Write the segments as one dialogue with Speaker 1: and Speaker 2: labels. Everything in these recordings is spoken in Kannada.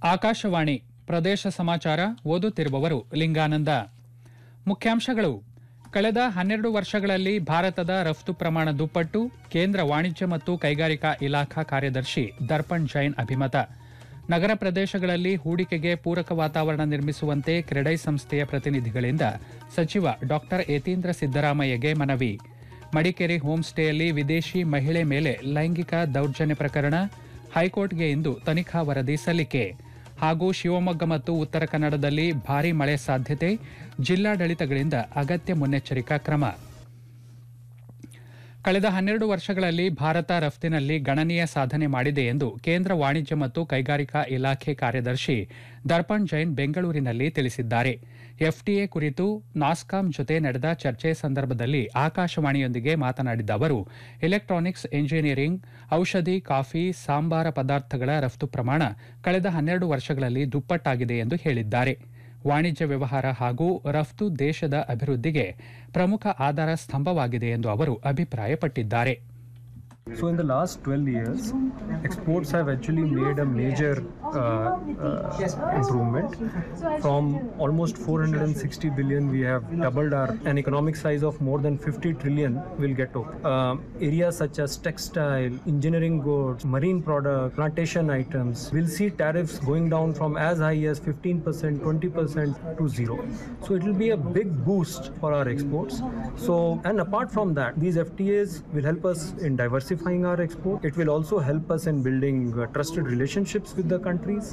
Speaker 1: ಆಕಾಶವಾಣಿ ಪ್ರದೇಶ ಸಮಾಚಾರ ಓದುತ್ತಿರುವವರು ಲಿಂಗಾನಂದ ಮುಖ್ಯಾಂಶಗಳು ಕಳೆದ ಹನ್ನೆರಡು ವರ್ಷಗಳಲ್ಲಿ ಭಾರತದ ರಫ್ತು ಪ್ರಮಾಣ ದುಪ್ಪಟ್ಟು ಕೇಂದ್ರ ವಾಣಿಜ್ಯ ಮತ್ತು ಕೈಗಾರಿಕಾ ಇಲಾಖಾ ಕಾರ್ಯದರ್ಶಿ ದರ್ಪಣ್ ಜೈನ್ ಅಭಿಮತ ನಗರ ಪ್ರದೇಶಗಳಲ್ಲಿ ಹೂಡಿಕೆಗೆ ಪೂರಕ ವಾತಾವರಣ ನಿರ್ಮಿಸುವಂತೆ ಕ್ರೆಡೈ ಸಂಸ್ಥೆಯ ಪ್ರತಿನಿಧಿಗಳಿಂದ ಸಚಿವ ಡಾ ಯತೀಂದ್ರ ಸಿದ್ದರಾಮಯ್ಯಗೆ ಮನವಿ ಮಡಿಕೇರಿ ಹೋಮ್ ಸ್ಟೇಯಲ್ಲಿ ವಿದೇಶಿ ಮಹಿಳೆ ಮೇಲೆ ಲೈಂಗಿಕ ದೌರ್ಜನ್ಯ ಪ್ರಕರಣ ಹೈಕೋರ್ಟ್ಗೆ ಇಂದು ತನಿಖಾ ವರದಿ ಸಲ್ಲಿಕೆ ಹಾಗೂ ಶಿವಮೊಗ್ಗ ಮತ್ತು ಉತ್ತರ ಕನ್ನಡದಲ್ಲಿ ಭಾರೀ ಮಳೆ ಸಾಧ್ಯತೆ ಜಿಲ್ಲಾಡಳಿತಗಳಿಂದ ಅಗತ್ಯ ಮುನ್ನೆಚ್ಚರಿಕಾ ಕ್ರಮ ಕಳೆದ ಹನ್ನೆರಡು ವರ್ಷಗಳಲ್ಲಿ ಭಾರತ ರಫ್ತಿನಲ್ಲಿ ಗಣನೀಯ ಸಾಧನೆ ಮಾಡಿದೆ ಎಂದು ಕೇಂದ್ರ ವಾಣಿಜ್ಯ ಮತ್ತು ಕೈಗಾರಿಕಾ ಇಲಾಖೆ ಕಾರ್ಯದರ್ಶಿ ದರ್ಪಣ್ ಜೈನ್ ಬೆಂಗಳೂರಿನಲ್ಲಿ ತಿಳಿಸಿದ್ದಾರೆ ಎಫ್ಟಿಎ ಕುರಿತು ನಾಸ್ಕಾಂ ಜೊತೆ ನಡೆದ ಚರ್ಚೆ ಸಂದರ್ಭದಲ್ಲಿ ಆಕಾಶವಾಣಿಯೊಂದಿಗೆ ಮಾತನಾಡಿದ ಅವರು ಎಲೆಕ್ಟ್ರಾನಿಕ್ಸ್ ಎಂಜಿನಿಯರಿಂಗ್ ಔಷಧಿ ಕಾಫಿ ಸಾಂಬಾರ ಪದಾರ್ಥಗಳ ರಫ್ತು ಪ್ರಮಾಣ ಕಳೆದ ಹನ್ನೆರಡು ವರ್ಷಗಳಲ್ಲಿ ದುಪ್ಪಟ್ಟಾಗಿದೆ ಎಂದು ಹೇಳಿದ್ದಾರೆ ವಾಣಿಜ್ಯ ವ್ಯವಹಾರ ಹಾಗೂ ರಫ್ತು ದೇಶದ ಅಭಿವೃದ್ಧಿಗೆ ಪ್ರಮುಖ ಆಧಾರ ಸ್ತಂಭವಾಗಿದೆ ಎಂದು ಅವರು ಅಭಿಪ್ರಾಯಪಟ್ಟಿದ್ದಾರೆ
Speaker 2: So in the last 12 years, exports have actually made a major uh, uh, improvement. From almost 460 billion, we have doubled our an economic size of more than 50 trillion. Will get to uh, areas such as textile, engineering goods, marine products, plantation items. Will see tariffs going down from as high as 15%, 20% to zero. So it will be a big boost for our exports. So and apart from that, these FTAs will help us in diversifying our export. It will also help us in building uh, trusted relationships with the countries.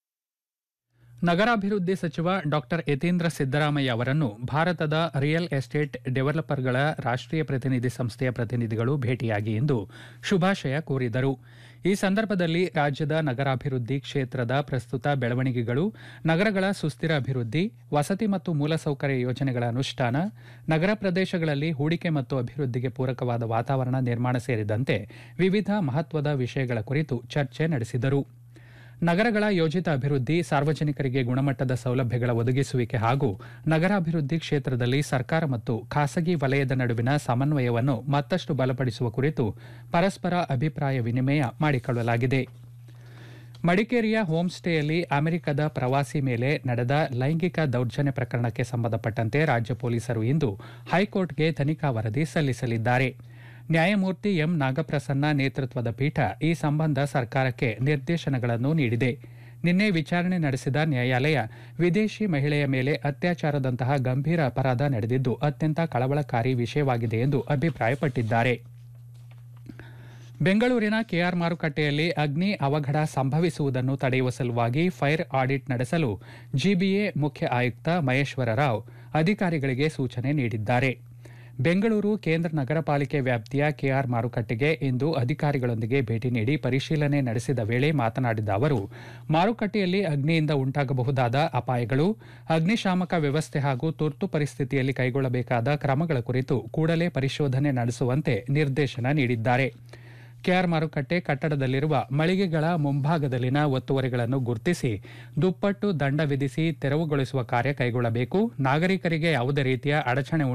Speaker 1: ನಗರಾಭಿವೃದ್ಧಿ ಸಚಿವ ಡಾ ಯತೀಂದ್ರ ಸಿದ್ದರಾಮಯ್ಯ ಅವರನ್ನು ಭಾರತದ ರಿಯಲ್ ಎಸ್ಟೇಟ್ ಡೆವಲಪರ್ಗಳ ರಾಷ್ಟ್ರೀಯ ಪ್ರತಿನಿಧಿ ಸಂಸ್ಥೆಯ ಪ್ರತಿನಿಧಿಗಳು ಭೇಟಿಯಾಗಿ ಇಂದು ಶುಭಾಶಯ ಕೋರಿದರು ಈ ಸಂದರ್ಭದಲ್ಲಿ ರಾಜ್ಯದ ನಗರಾಭಿವೃದ್ಧಿ ಕ್ಷೇತ್ರದ ಪ್ರಸ್ತುತ ಬೆಳವಣಿಗೆಗಳು ನಗರಗಳ ಸುಸ್ಥಿರ ಅಭಿವೃದ್ಧಿ ವಸತಿ ಮತ್ತು ಮೂಲಸೌಕರ್ಯ ಯೋಜನೆಗಳ ಅನುಷ್ಠಾನ ನಗರ ಪ್ರದೇಶಗಳಲ್ಲಿ ಹೂಡಿಕೆ ಮತ್ತು ಅಭಿವೃದ್ಧಿಗೆ ಪೂರಕವಾದ ವಾತಾವರಣ ನಿರ್ಮಾಣ ಸೇರಿದಂತೆ ವಿವಿಧ ಮಹತ್ವದ ವಿಷಯಗಳ ಕುರಿತು ಚರ್ಚೆ ನಡೆಸಿದರು ನಗರಗಳ ಯೋಜಿತ ಅಭಿವೃದ್ಧಿ ಸಾರ್ವಜನಿಕರಿಗೆ ಗುಣಮಟ್ಟದ ಸೌಲಭ್ಯಗಳ ಒದಗಿಸುವಿಕೆ ಹಾಗೂ ನಗರಾಭಿವೃದ್ಧಿ ಕ್ಷೇತ್ರದಲ್ಲಿ ಸರ್ಕಾರ ಮತ್ತು ಖಾಸಗಿ ವಲಯದ ನಡುವಿನ ಸಮನ್ವಯವನ್ನು ಮತ್ತಷ್ಟು ಬಲಪಡಿಸುವ ಕುರಿತು ಪರಸ್ಪರ ಅಭಿಪ್ರಾಯ ವಿನಿಮಯ ಮಾಡಿಕೊಳ್ಳಲಾಗಿದೆ ಮಡಿಕೇರಿಯ ಹೋಮ್ ಸ್ಟೇಯಲ್ಲಿ ಅಮೆರಿಕದ ಪ್ರವಾಸಿ ಮೇಲೆ ನಡೆದ ಲೈಂಗಿಕ ದೌರ್ಜನ್ಯ ಪ್ರಕರಣಕ್ಕೆ ಸಂಬಂಧಪಟ್ಟಂತೆ ರಾಜ್ಯ ಪೊಲೀಸರು ಇಂದು ಹೈಕೋರ್ಟ್ಗೆ ತನಿಖಾ ವರದಿ ಸಲ್ಲಿಸಲಿದ್ದಾರೆ ನ್ಯಾಯಮೂರ್ತಿ ಎಂ ನಾಗಪ್ರಸನ್ನ ನೇತೃತ್ವದ ಪೀಠ ಈ ಸಂಬಂಧ ಸರ್ಕಾರಕ್ಕೆ ನಿರ್ದೇಶನಗಳನ್ನು ನೀಡಿದೆ ನಿನ್ನೆ ವಿಚಾರಣೆ ನಡೆಸಿದ ನ್ಯಾಯಾಲಯ ವಿದೇಶಿ ಮಹಿಳೆಯ ಮೇಲೆ ಅತ್ಯಾಚಾರದಂತಹ ಗಂಭೀರ ಅಪರಾಧ ನಡೆದಿದ್ದು ಅತ್ಯಂತ ಕಳವಳಕಾರಿ ವಿಷಯವಾಗಿದೆ ಎಂದು ಅಭಿಪ್ರಾಯಪಟ್ಟಿದ್ದಾರೆ ಬೆಂಗಳೂರಿನ ಕೆಆರ್ ಮಾರುಕಟ್ಟೆಯಲ್ಲಿ ಅಗ್ನಿ ಅವಘಡ ಸಂಭವಿಸುವುದನ್ನು ತಡೆಯುವ ಸಲುವಾಗಿ ಫೈರ್ ಆಡಿಟ್ ನಡೆಸಲು ಜಿಬಿಎ ಮುಖ್ಯ ಆಯುಕ್ತ ಮಹೇಶ್ವರ ರಾವ್ ಅಧಿಕಾರಿಗಳಿಗೆ ಸೂಚನೆ ನೀಡಿದ್ದಾರೆ ಬೆಂಗಳೂರು ಕೇಂದ್ರ ನಗರ ಪಾಲಿಕೆ ವ್ಯಾಪ್ತಿಯ ಕೆಆರ್ ಮಾರುಕಟ್ಟೆಗೆ ಇಂದು ಅಧಿಕಾರಿಗಳೊಂದಿಗೆ ಭೇಟಿ ನೀಡಿ ಪರಿಶೀಲನೆ ನಡೆಸಿದ ವೇಳೆ ಮಾತನಾಡಿದ ಅವರು ಮಾರುಕಟ್ಟೆಯಲ್ಲಿ ಅಗ್ನಿಯಿಂದ ಉಂಟಾಗಬಹುದಾದ ಅಪಾಯಗಳು ಅಗ್ನಿಶಾಮಕ ವ್ಯವಸ್ಥೆ ಹಾಗೂ ತುರ್ತು ಪರಿಸ್ಥಿತಿಯಲ್ಲಿ ಕೈಗೊಳ್ಳಬೇಕಾದ ಕ್ರಮಗಳ ಕುರಿತು ಕೂಡಲೇ ಪರಿಶೋಧನೆ ನಡೆಸುವಂತೆ ನಿರ್ದೇಶನ ನೀಡಿದ್ದಾರೆ ಕೆಆರ್ ಮಾರುಕಟ್ಟೆ ಕಟ್ಟಡದಲ್ಲಿರುವ ಮಳಿಗೆಗಳ ಮುಂಭಾಗದಲ್ಲಿನ ಒತ್ತುವರಿಗಳನ್ನು ಗುರುತಿಸಿ ದುಪ್ಪಟ್ಟು ದಂಡ ವಿಧಿಸಿ ತೆರವುಗೊಳಿಸುವ ಕಾರ್ಯ ಕೈಗೊಳ್ಳಬೇಕು ನಾಗರಿಕರಿಗೆ ಯಾವುದೇ ರೀತಿಯ ಅಡಚಣೆ